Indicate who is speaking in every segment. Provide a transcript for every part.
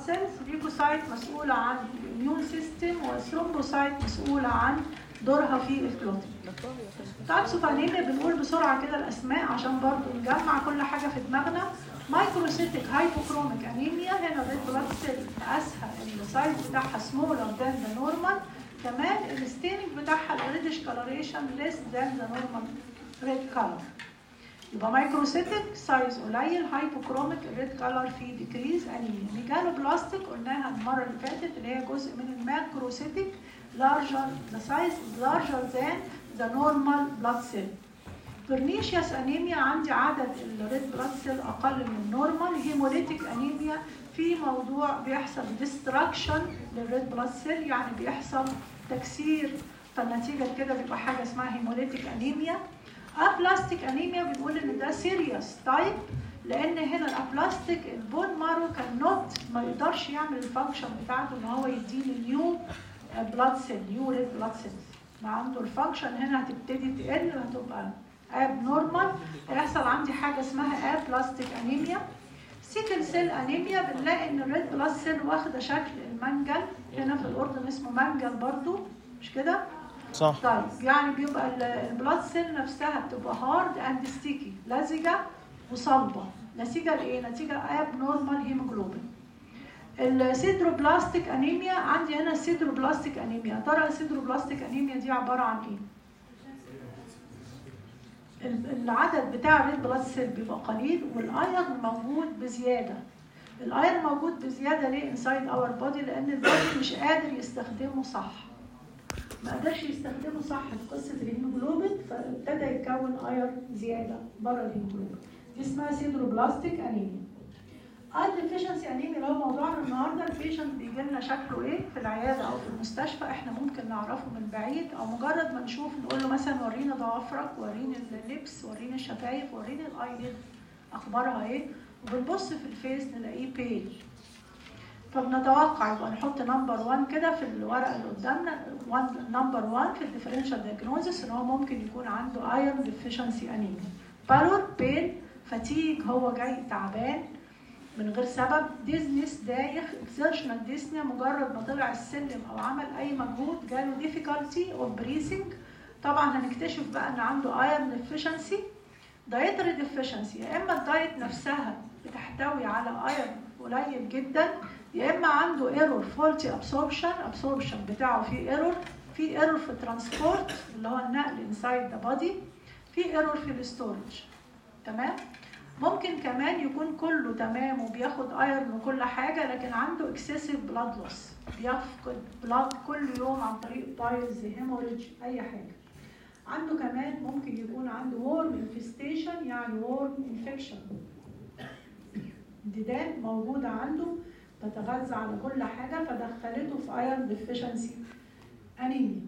Speaker 1: سيلز ليكوسايت مسؤولة عن الاميون سيستم والثرومبوسايت مسؤولة عن دورها في الكلوتين تايبس اوف انيميا بنقول بسرعة كده الأسماء عشان برضو نجمع كل حاجة في دماغنا مايكروسيتك هايبوكروميك انيميا هنا الريد بلاد سيل اسهل السايز بتاعها سمولر ذان ذا نورمال كمان الستيننج بتاعها الريدش كولوريشن ليس ذان ذا نورمال ريد كولر يبقى مايكروسيتك سايز قليل هايبوكروميك الريد كولر فيه ديكريز انيميا ميجانو بلاستيك قلناها المره اللي فاتت اللي هي جزء من الماكروسيتك larger the size is larger than the normal blood cell pernicious انيميا عندي عدد الريد بلاد سيل اقل من النورمال هيموليتيك انيميا في موضوع بيحصل ديستراكشن للريد بلاد سيل يعني بيحصل تكسير فالنتيجه كده بيبقى حاجه اسمها هيموليتيك انيميا ابلاستيك انيميا بنقول ان ده سيريس تايب لان هنا الابلاستيك البون مارو كان نوت ما يقدرش يعمل الفانكشن بتاعته ان هو يديني نيو بلاد سيل نيو ريد بلاد سيلز ما عنده الفانكشن هنا هتبتدي تقل هتبقى اب نورمال هيحصل عندي حاجه اسمها اب بلاستيك انيميا سيكل سيل انيميا بنلاقي ان الريد بلاد سيل واخده شكل المنجل هنا في الاردن اسمه منجل برضو مش كده
Speaker 2: صح
Speaker 1: طيب يعني بيبقى ال- البلاد سيل نفسها بتبقى هارد اند ستيكي لزجه وصلبه نتيجه لايه؟ نتيجه اب نورمال هيموجلوبين السيدروبلاستيك انيميا عندي هنا السيدروبلاستيك انيميا يا ترى السيدروبلاستيك انيميا دي عباره عن ايه؟ ال- العدد بتاع الريد بلاد سيل بيبقى قليل والايرون موجود بزياده الايرون موجود بزياده ليه انسايد اور بودي لان البودي مش قادر يستخدمه صح ما قدرش يستخدمه صح في قصه الهيموجلوبين فابتدى يتكون اير زياده بره الهيموجلوبين دي اسمها سيدروبلاستيك انيميا اي ديفيشنسي انيميا اللي هو موضوعنا النهارده البيشنت بيجي لنا شكله ايه في العياده او في المستشفى احنا ممكن نعرفه من بعيد او مجرد ما نشوف نقول له مثلا ورينا ضوافرك وريني اللبس وريني الشفايف وريني الايلid اخبارها ايه وبنبص في الفيس نلاقيه بيل فبنتوقع يبقى نحط نمبر 1 كده في الورقه اللي قدامنا نمبر 1 في الديفرنشال دايجنوزس ان هو ممكن يكون عنده ايرون ديفيشنسي انيميا بالور بين فتيج هو جاي تعبان من غير سبب ديزنس دايخ اكسرشنال ديسنيا مجرد ما طلع السلم او عمل اي مجهود جاله ديفيكالتي اوف بريسنج طبعا هنكتشف بقى ان عنده ايرون ديفيشنسي دايتري ديفيشنسي يا اما الدايت نفسها بتحتوي على ايرون قليل جدا يا اما عنده ايرور فولتي ابسوربشن ابسوربشن بتاعه فيه ايرور في ايرور في الترانسبورت اللي هو النقل انسايد ذا بودي في ايرور في الستورج تمام ممكن كمان يكون كله تمام وبياخد ايرون وكل حاجه لكن عنده اكسسيف بلاد لوس بيفقد بلاد كل يوم عن طريق بايلز هيموريج اي حاجه عنده كمان ممكن يكون عنده وورم انفستيشن يعني وورم انفكشن ديدان موجوده عنده تتغذى على كل حاجه فدخلته في ايرون ديفيشنسي انيميا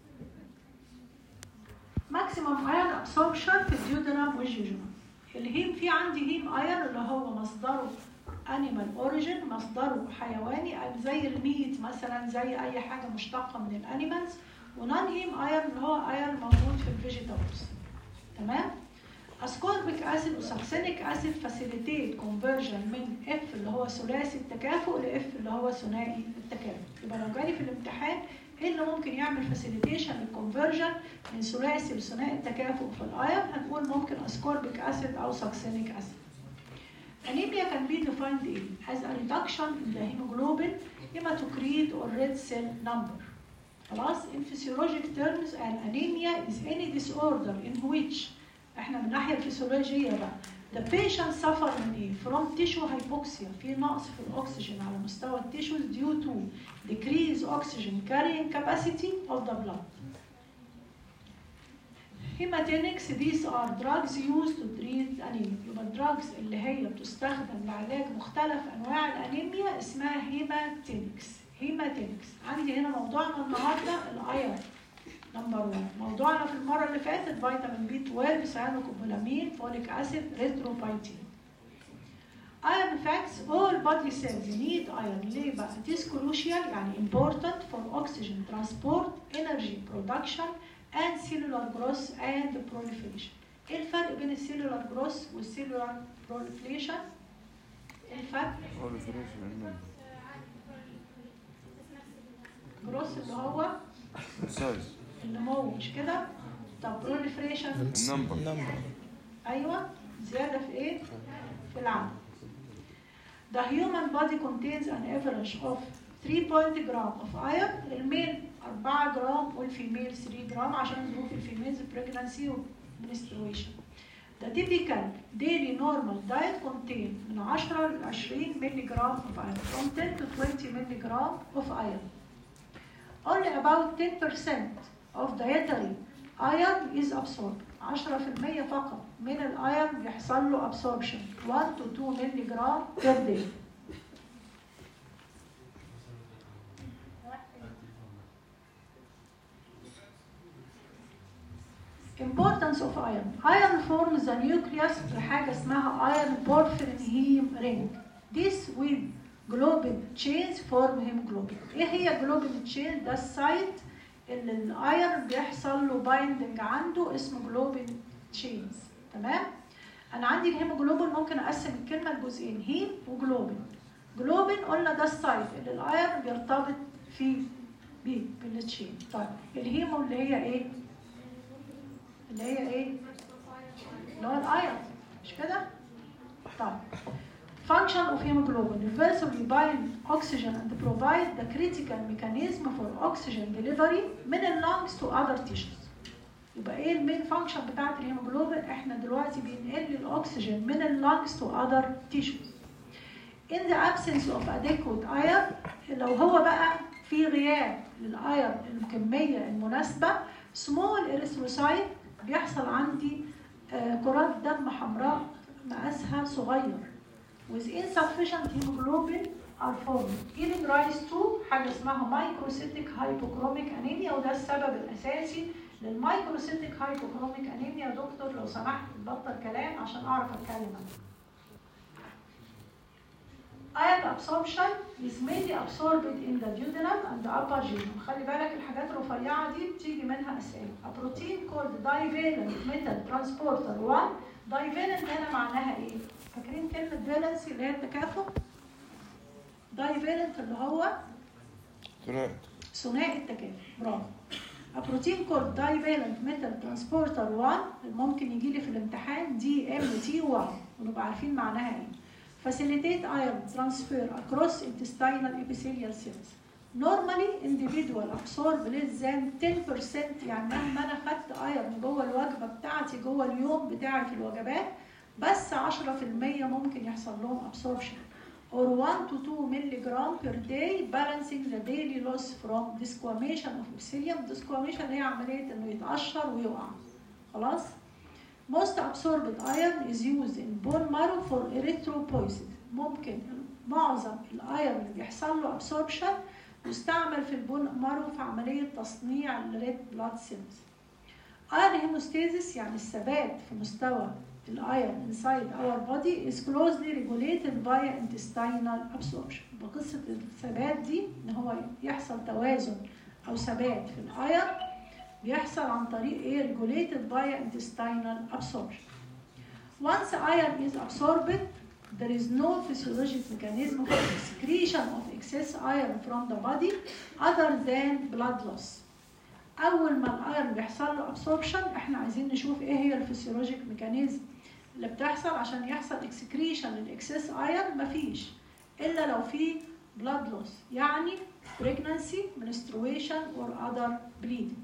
Speaker 1: ماكسيمم ايرون ابسوربشن في الديودرام والجيجون الهيم في عندي هيم ايرون اللي هو مصدره انيمال اوريجين مصدره حيواني زي الميت مثلا زي اي حاجه مشتقه من الانيمالز ونون هيم ايرون اللي هو ايرون موجود في الفيجيتابلز تمام اسكوربيك اسيد وساكسينيك اسيد فاسيليتيت كونفرجن من اف اللي هو ثلاثي التكافؤ لاف اللي هو ثنائي التكافؤ يبقى لو جالي في الامتحان ايه اللي ممكن يعمل فاسيليتيشن للكونفرجن من ثلاثي لثنائي التكافؤ في الايرون هنقول ممكن اسكوربيك اسيد او ساكسينيك اسيد Anemia can be defined in as a reduction in the hemoglobin, hematocrit or red cell number. خلاص in physiologic terms an anemia is any disorder in which احنا من الناحيه الفسيولوجيه بقى the patient suffer من ايه؟ from tissue hypoxia في نقص في الاكسجين على مستوى التيشوز due to decreased oxygen carrying capacity of the blood. Hematinics these are drugs used to treat anemia يبقى الدراجز اللي هي بتستخدم لعلاج مختلف انواع الانيميا اسمها هيماتينكس هيماتينكس عندي هنا موضوعنا النهارده الايرون نمبر 1 موضوعنا في المره اللي فاتت فيتامين بي 12 سيانوكوبولامين فوليك اسيد ريتروبايتين Iron facts all body cells need iron ليه بقى؟ It is crucial يعني important for oxygen transport, energy production and cellular growth and proliferation. ايه الفرق بين السيلولار جروث والسيلولار proliferation؟ ايه الفرق؟ جروث اللي هو
Speaker 2: سايز
Speaker 1: النمو مش كده طب proliferation
Speaker 2: النمبر
Speaker 3: نمبر
Speaker 1: ايوه زياده في ايه في العدد The human body contains an average of 3 جرام of iron الميل 4 جرام والفيميل 3 جرام عشان ظروف الفيميلز pregnancy و menstruation. The typical daily normal diet contain من 10 ل 20 مللي جرام of iron from 10 to 20 مللي جرام of iron. Only about 10% of dietary iron is absorbed 10% فقط من الايرن بيحصل له absorption 1 to 2 مللي جرام per day Importance of iron. Iron forms the nucleus لحاجة اسمها iron porphyrin heme ring. This with globin chains form hemoglobin. ايه هي globin chain؟ ده السايت اللي الايرن بيحصل له بايندنج عنده اسمه globin chains. تمام؟ انا عندي الهيموجلوبين ممكن اقسم الكلمة لجزئين هيم وجلوبين. جلوبين قلنا ده السايت اللي الايرن بيرتبط فيه بيه بالتشين. طيب الهيمو اللي هي ايه؟ اللي هي ايه؟ اللي هو الايرون مش كده؟ طيب function of hemoglobin reversibly bind oxygen and provide the critical mechanism for oxygen delivery من اللungs to other tissues يبقى ايه المين فانكشن بتاعت الهيموجلوبين احنا دلوقتي بينقل الاكسجين من اللungs to other tissues in the absence of adequate iron لو هو بقى في غياب للايرون الكميه المناسبه small erythrocyte بيحصل عندي آه، كرات دم حمراء مقاسها صغير with insufficient hemoglobin are formed giving rise to حاجة اسمها microcytic hypochromic anemia وده السبب الأساسي للمايكروسيتيك hypochromic anemia يا دكتور لو سمحت بطل كلام عشان أعرف أتكلم أنا. Iron absorption is mainly absorbed in the duodenum and the upper genome. خلي بالك الحاجات الرفيعة دي بتيجي منها أسئلة. A protein called divalent metal transporter 1 divalent هنا معناها إيه؟ فاكرين كلمة valency اللي هي التكافؤ؟ divalent اللي هو
Speaker 2: ثنائي
Speaker 1: ثنائي التكافؤ برافو A protein called divalent metal transporter 1 ممكن يجي لي في الامتحان دي ام تي 1 ونبقى عارفين معناها ايه facilitate iron transfer across intestinal epithelial cells normally individual absorb less than 10% يعني مهما انا خدت ايرون جوه الوجبه بتاعتي جوه اليوم بتاعي في الوجبات بس 10% ممكن يحصل لهم absorption or 1 to 2 milligram per day balancing the daily loss from desquamation of epithelium desquamation هي عملية انه يتقشر ويقع خلاص most absorbed iron is used in bone marrow for erythropoiesis ممكن معظم الايرون اللي بيحصل له absorption يستعمل في البون مارو في عملية تصنيع الريد بلاد سيلز iron hemostasis يعني الثبات في مستوى الايرون inside our body is closely regulated via intestinal absorption بقصة الثبات دي ان هو يحصل توازن او ثبات في الايرون بيحصل عن طريق ايه regulated via intestinal absorption once iron is absorbed there is no physiologic mechanism for excretion of excess iron from the body other than blood loss اول ما الايرون بيحصل له absorption احنا عايزين نشوف ايه هي الفسيولوجيك ميكانيزم اللي بتحصل عشان يحصل اكسكريشن للاكسس ايرون مفيش الا لو في blood loss يعني pregnancy menstruation or other bleeding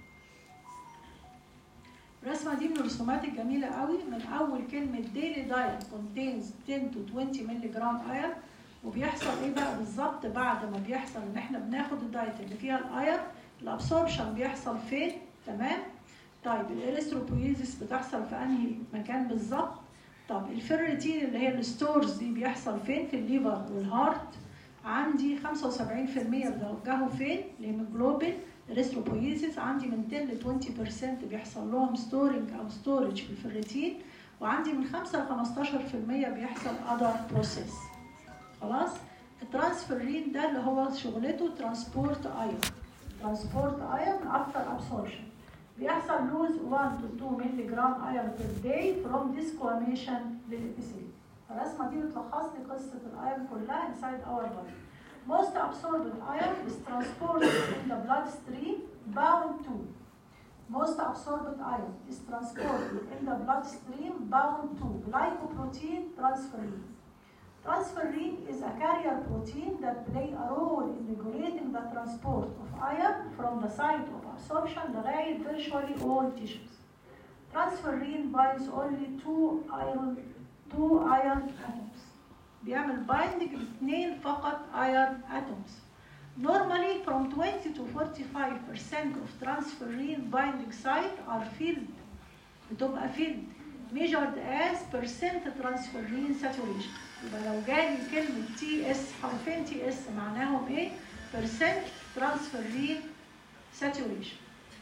Speaker 1: الرسمة دي من الرسومات الجميلة قوي من أول كلمة daily diet contains 10 to 20 مللي جرام ايرون وبيحصل إيه بقى بالظبط بعد ما بيحصل إن إحنا بناخد الدايت اللي فيها الايرون الابسوربشن بيحصل فين تمام طيب الاريثروبويزيس بتحصل في انهي مكان بالظبط طب الفيريتين اللي هي الستورز دي بيحصل فين في الليفر والهارت عندي 75% بيوجهوا فين الهيموجلوبين الاريثروبويزيس عندي من 10 ل 20% بيحصل لهم ستورنج او ستورج في الفيريتين وعندي من 5 ل 15% بيحصل اذر بروسيس خلاص الترانسفيرين ده اللي هو شغلته ترانسبورت ايون ترانسبورت ايون افتر ابسوربشن بيحصل لوز 1 to 2 مللي جرام ايرون بير داي فروم ديسكواميشن للابيثيليوم الرسمه دي بتلخص لي قصه الايرون كلها انسايد اور بودي Most absorbed iron is transported in the bloodstream bound to Most absorbed iron is transported in the bloodstream bound to glycoprotein transferrin. Transferrin is a carrier protein that play a role in regulating the transport of iron from the site of absorption لغاية virtually all tissues. Transferrin binds only two iron two iron atoms. بيعمل binding لاثنين فقط iron atoms. Normally from 20 to 45% of transferrin binding site are filled بتبقى filled measured as percent transferrin saturation يبقى لو جالي كلمة تي اس حرفين تي اس معناهم ايه؟ percent transferrin saturation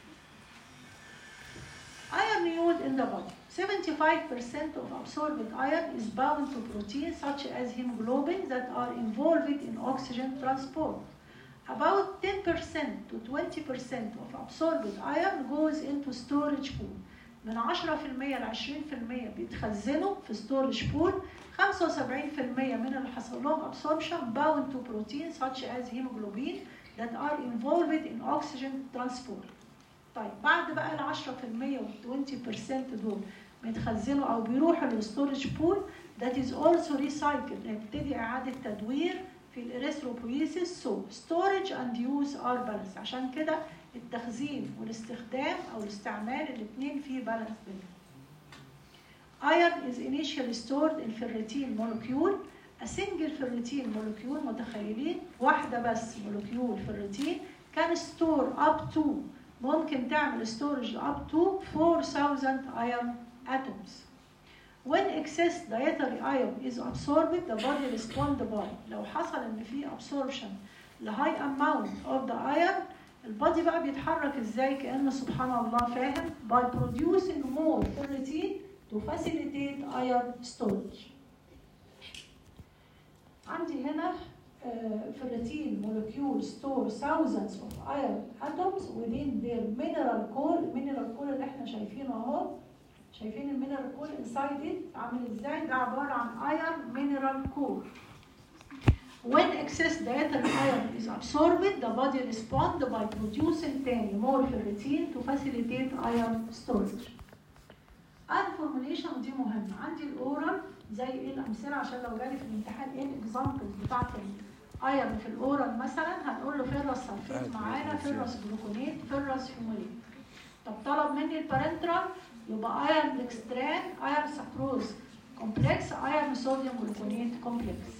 Speaker 1: Iron used in the body 75% of absorbed iron is bound to proteins such as hemoglobin that are involved in oxygen transport. About 10% to 20% of absorbed iron goes into storage pool. من 10% ل 20% بيتخزنوا في storage pool 75% من اللي حصل لهم absorption bound to proteins such as hemoglobin that are involved in oxygen transport. طيب بعد بقى ال 10% وال 20% دول بيتخزنوا او بيروحوا للستورج بول that is also recycled نبتدي اعاده تدوير في الاريثروبويسيس سو storage and use are balanced عشان كده التخزين والاستخدام او الاستعمال الاثنين فيه بالانس بينهم. Iron is initially stored in ferritin molecule a single ferritin molecule متخيلين واحدة بس مولكيول ferritin can store up to ممكن تعمل storage up to 4000 iron atoms. When excess dietary iron is absorbed, the body responds by لو حصل ان في absorption ل high amount of the iron البادي بقى بيتحرك ازاي كأنه سبحان الله فاهم by producing more ferritin to facilitate iron storage. عندي هنا ferritin molecule store thousands of iron atoms within their mineral core المينرال core اللي احنا شايفينه اهو شايفين المينرال كور انسايد ات عامل ازاي ده عباره عن ايرون مينرال كور When excess dietary iron is absorbed, the body responds by producing تاني more ferritin to facilitate iron storage. iron formulation دي مهمة عندي الاورال زي ايه الامثلة عشان لو جالي في الامتحان ايه الاكزامبلز بتاعت الايرون في الاورال مثلا هنقول له فيروس سلفيت معانا فيروس جلوكونيت فيروس هيموليت طب طلب مني البارنترال يبقى ايرون ديكستران ايرون سكروز كومبلكس ايرون صوديوم جلوكونيت كومبلكس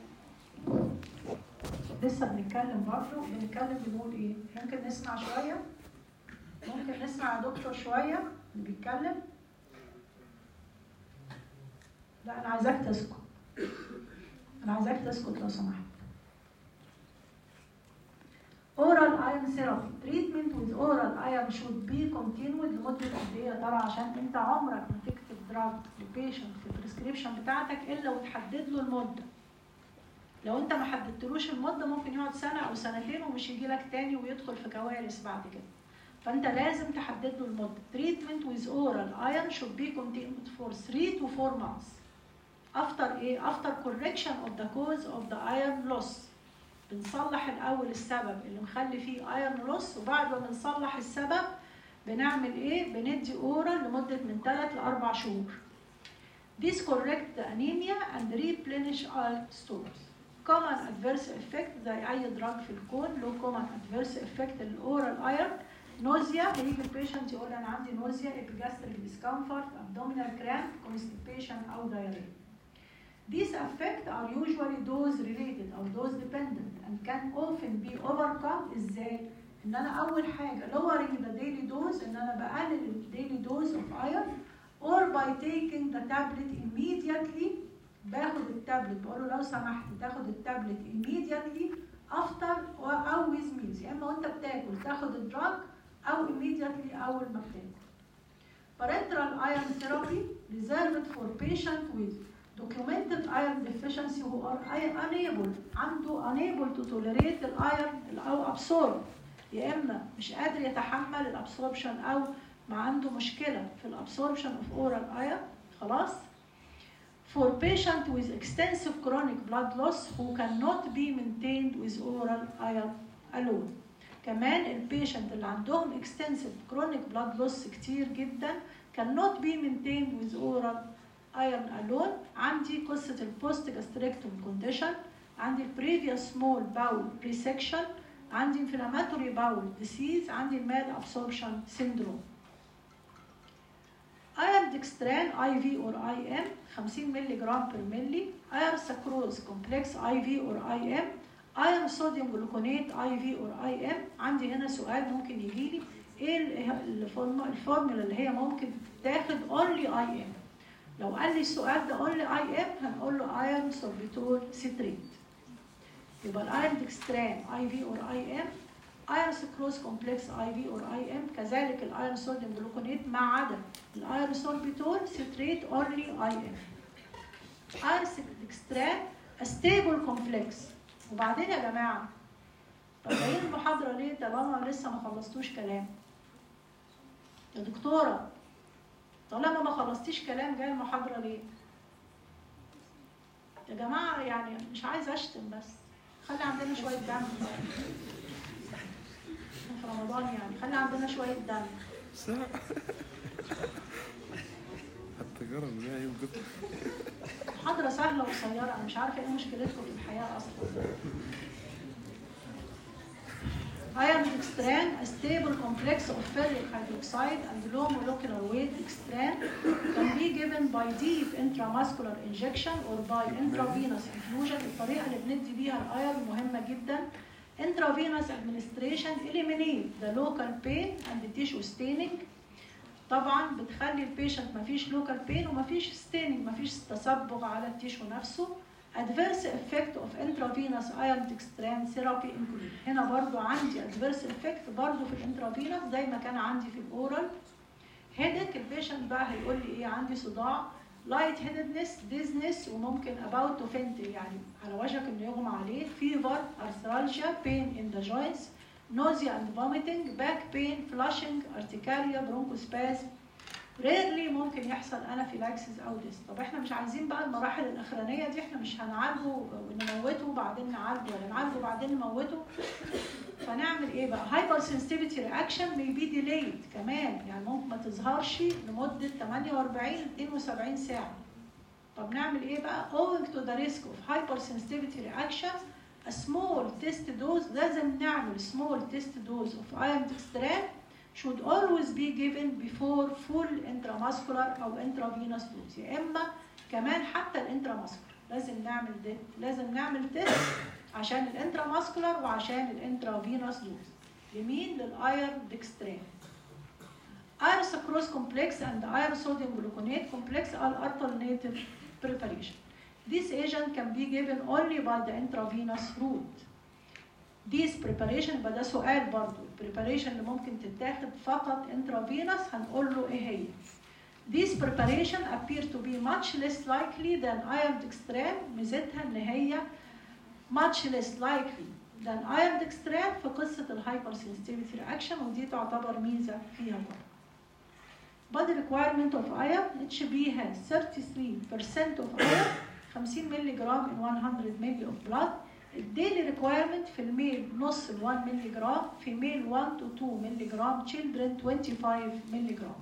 Speaker 1: لسه بنتكلم برضه بنتكلم بنقول ايه ممكن نسمع شويه ممكن نسمع يا دكتور شويه اللي بيتكلم لا انا عايزاك تسكت انا عايزاك تسكت لو سمحت oral iron therapy treatment with oral iron should be continued لمدة قد ايه يا ترى عشان انت عمرك ما تكتب دراج للبيشنت في البريسكريبشن بتاعتك الا وتحدد له المدة لو انت ما حددتلوش المدة ممكن يقعد سنة او سنتين ومش يجي لك تاني ويدخل في كوارث بعد كده فانت لازم تحدد له المدة treatment with oral iron should be continued for 3 to 4 months after ايه after correction of the cause of the iron loss بنصلح الاول السبب اللي مخلي فيه ايرون لوس وبعد ما بنصلح السبب بنعمل ايه بندي اورال لمده من 3 ل 4 شهور This correct the anemia and replenish iron stores. Common adverse effect زي اي دراج في الكون له common adverse effect للاورال ايرون نوزيا هيجي البيشنت يقول انا عندي نوزيا epigastric discomfort abdominal cramp constipation او diarrhea These effects are usually dose related or dose dependent and can often be overcome ازاي؟ ان انا اول حاجه lowering the daily dose ان انا بقلل ال daily dose of iron or by taking the tablet immediately باخد التابلت بقول له لو سمحت تاخد التابلت immediately after او with meals يا اما وانت بتاكل تاخد الدراج او immediately اول ما بتاكل. Parenteral iron therapy reserved for patient with documented iron deficiency who are unable عنده unable to tolerate الايرون او absorb يا اما مش قادر يتحمل الابسوربشن او ما عنده مشكله في الابسوربشن اوف اورال ايرون خلاص for patient with extensive chronic blood loss who cannot be maintained with oral iron alone كمان البيشنت اللي عندهم extensive chronic blood loss كتير جدا cannot be maintained with oral iron alone عندي قصة البوست gastrectomy condition عندي previous small bowel resection عندي inflammatory bowel disease عندي mal absorption syndrome ايرن ديكستران اي في اور اي ام 50 مللي جرام بير ملي ايرن سكروز كومبلكس اي في اور اي ام ايرن صوديوم جلوكونات اي في اور اي ام عندي هنا سؤال ممكن يجي لي ايه الفورمولا الفورمولا اللي هي ممكن تاخد اونلي اي ام لو قال لي السؤال ده اونلي اي ام هنقول له ايرن سوربيتول سيتريت يبقى الايرن ديكستران اي في اور اي ام ايرون سكروز كومبلكس اي في اور اي ام كذلك الايرون صوديوم جلوكونات ما عدا الايرون سوربيتول سيتريت اونلي اي ام ايرون ديكستران ستيبل كومبلكس وبعدين يا جماعه طب جايين المحاضره ليه طالما لسه ما خلصتوش كلام يا دكتوره طالما ما خلصتيش كلام جاي المحاضره ليه يا جماعه يعني مش عايزه اشتم بس خلي عندنا شويه دم في رمضان يعني خلي عندنا شويه دم
Speaker 2: ساعة حتى جرى ان هي يوم كده
Speaker 1: محاضرة سهلة وقصيرة أنا مش عارفة إيه مشكلتكم في الحياة أصلا. Iron dextran, a stable complex of ferric hydroxide and low molecular weight dextran can be given by deep intramuscular injection or by intravenous infusion. الطريقة اللي بندي بيها الايرون مهمة جدا. Intravenous administration eliminate the local pain and the tissue staining طبعا بتخلي البيشنت مفيش لوكال بين ومفيش ستيننج مفيش تصبغ على التيشو نفسه adverse effect of intravenous iron dextran therapy include هنا برضو عندي adverse effect برضو في الانترافينوس زي ما كان عندي في الاورال هيدك البيشنت بقى هيقول لي ايه عندي صداع لايت هيدنس ديزنس وممكن about to faint يعني على وشك انه يغمى عليه fever arthralgia pain in the joints nausea and vomiting, back pain, flushing, urticaria, bronchospasm. rarely ممكن يحصل انافيلاكسيس او ديس طب احنا مش عايزين بقى المراحل الاخرانيه دي احنا مش هنعالجه ونموته وبعدين نعالجه ولا نعالجه وبعدين نموته فنعمل ايه بقى هايبر سنسيتيفيتي رياكشن مي بي ديليد كمان يعني ممكن ما تظهرش لمده 48 72 ساعه طب نعمل ايه بقى owing to the risk of hypersensitivity reactions a small test dose لازم نعمل small test dose of iron dextran should always be given before full intramuscular او intravenous dose يا اما كمان حتى الانتراماسكولار لازم نعمل ده لازم نعمل تيست عشان الانتراماسكولار وعشان الانترافينوس دوز لمين للايرن ديكستران iron sucrose complex and iron sodium gluconate complex are alternative preparation This agent can be given only by the intravenous route. This preparation يبقى ده سؤال برضو البريباريشن اللي ممكن تتاخد فقط intravenous هنقول له ايه هي This preparation appear to be much less likely than iron dextran ميزتها ان هي much less likely than iron dextran في قصة الهايبر sensitivity reaction ودي تعتبر ميزة فيها برضو. Body requirement of iron HB has 33% of iron 50 مللي جرام in 100 مللي of blood الديلي ريكويرمنت في الميل نص ال 1 مللي جرام في ميل 1 to 2 مللي جرام children 25 مللي جرام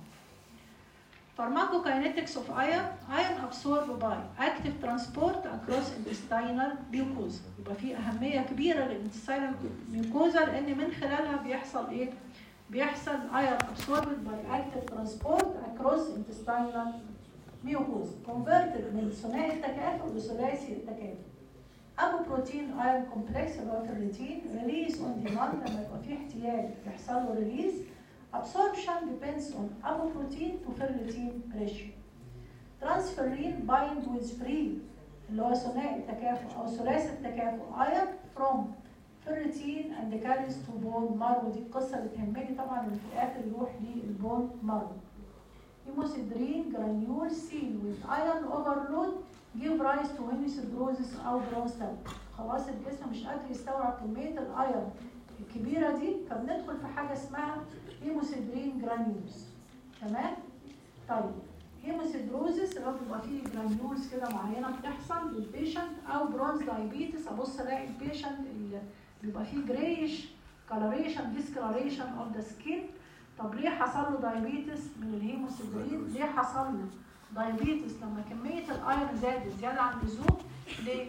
Speaker 1: Pharmacokinetics of iron iron absorbed by active transport across intestinal mucosa يبقى في أهمية كبيرة للintestinal mucosa لأن من خلالها بيحصل إيه؟ بيحصل iron absorbed by active transport across intestinal ميوكوز كونفرتد من ثنائي التكافؤ لثلاثي التكافؤ ابو بروتين ايرون كومبلكس اللي هو فيرليتين ريليز اون ديماند لما يبقى في احتياج يحصل له ريليز absorption depends on ابو بروتين to ferritin ratio transferrin bind with free اللي هو ثنائي التكافؤ او ثلاثي التكافؤ iron from ferritin and carries to bone marrow دي القصه اللي تهمني طبعا اللي في الاخر يروح للبون مارو هيموسيدرين جرانيول سين with iron overload give rise to hemosiderosis او بروستال خلاص الجسم مش قادر يستوعب كميه الايرون الكبيره دي فبندخل في حاجه اسمها هيموسيدرين جرانيولز تمام طيب هيموسيدروزس اللي هو بيبقى فيه جرانيولز كده معينه بتحصل للبيشنت او برونز دايبيتس ابص الاقي البيشنت اللي بيبقى فيه جريش coloration discoloration of the skin طب ليه حصل له دايبيتس من الهيموسيدرين ليه حصل له دايبيتس لما كميه الايرون زادت زياده عن اللزوم ليه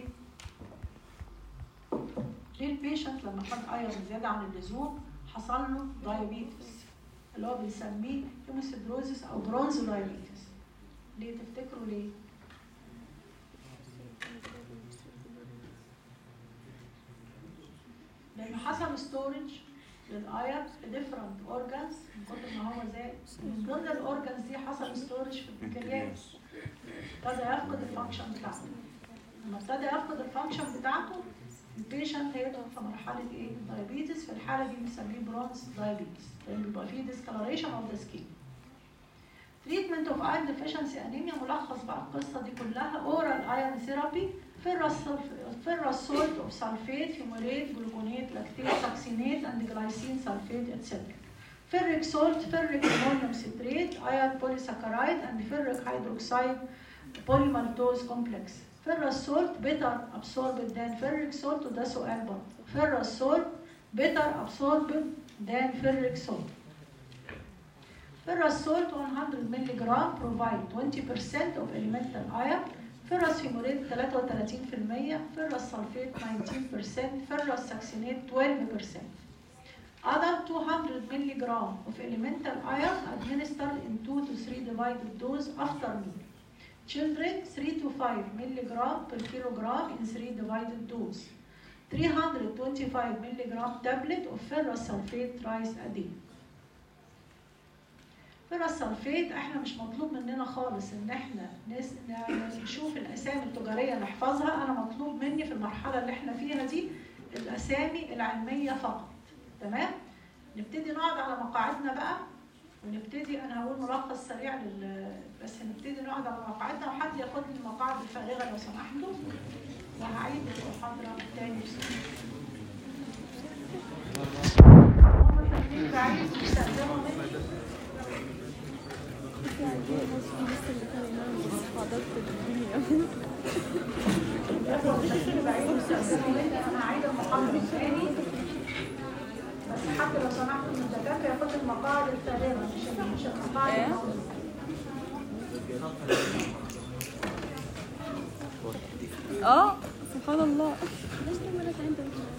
Speaker 1: ليه البيشنت لما خد ايرون زياده عن اللزوم حصل له دايبيتس اللي هو بنسميه هيموسيدروزس او برونز دايبيتس ليه تفتكروا ليه لان حصل ستورج للاير في ديفرنت اورجانز من كتر ما هو زاد من ضمن الاورجانز دي حصل ستورج في البنكرياس ابتدى يفقد الفانكشن بتاعته لما ابتدى يفقد الفانكشن بتاعته البيشنت هيدخل في مرحله ايه؟ دايابيتس في الحاله دي بنسميه برونز دايابيتس لان بيبقى فيه discoloration اوف ذا سكين تريتمنت اوف ايرون ديفيشنسي انيميا ملخص بقى القصه دي كلها اورال ايرون ثيرابي ferrous salt of sulfate, fumarate, gluconate, lactate, succinate, and glycine sulfate, etc. Ferric salt, ferric ammonium citrate, iron polysaccharide, and ferric hydroxide polymaltose complex. Ferrous salt better absorbed than ferric salt وده سؤال برضه. Ferrous salt better absorbed than ferric salt. Ferrous salt 100 mg provide 20% of elemental iron فرس هيموريد 33% فرس سلفيت 19% فرس ساكسينيت 12% Other 200 mg of elemental iron administered in 2 to 3 divided dose after meal. Children 3 to 5 mg per kilogram in 3 divided dose. 325 mg tablet of ferrous sulfate thrice a day. فرص سلفيت احنا مش مطلوب مننا خالص ان احنا نس... نشوف الاسامي التجاريه نحفظها انا مطلوب مني في المرحله اللي احنا فيها دي الاسامي العلميه فقط تمام نبتدي نقعد على مقاعدنا بقى ونبتدي انا هقول ملخص سريع لل... بس نبتدي نقعد على مقاعدنا وحد ياخد لي المقاعد الفارغه لو سمحتوا وهعيد المحاضره تاني هم تمرين بعيد يستخدموا مني انا هعيد المحاضره تاني بس حتى لو سمحتوا من الدكاتره ياخد المقاعد الفارغه مش مش المقاعد الموجودة.
Speaker 3: اه سبحان الله
Speaker 4: ليش لما انا عندهم